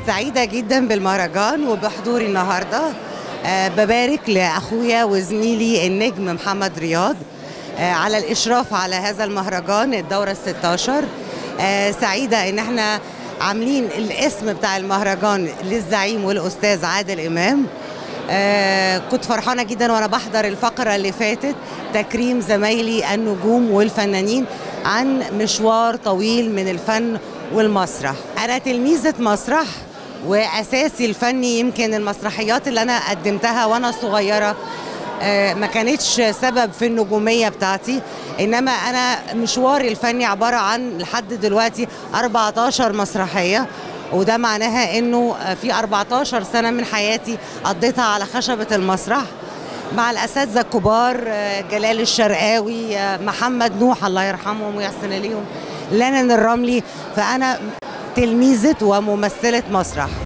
سعيدة جدا بالمهرجان وبحضوري النهاردة آه، ببارك لأخويا وزميلي النجم محمد رياض آه، على الإشراف على هذا المهرجان الدورة الستاشر آه، سعيدة إن احنا عاملين الاسم بتاع المهرجان للزعيم والأستاذ عادل إمام آه كنت فرحانة جدا وأنا بحضر الفقرة اللي فاتت تكريم زمايلي النجوم والفنانين عن مشوار طويل من الفن والمسرح أنا تلميذة مسرح وأساسي الفني يمكن المسرحيات اللي أنا قدمتها وأنا صغيرة آه، ما كانتش سبب في النجومية بتاعتي إنما أنا مشواري الفني عبارة عن لحد دلوقتي 14 مسرحية وده معناها انه في 14 سنه من حياتي قضيتها على خشبه المسرح مع الاساتذه الكبار جلال الشرقاوي محمد نوح الله يرحمهم ويحسن اليهم لنن الرملي فانا تلميذه وممثله مسرح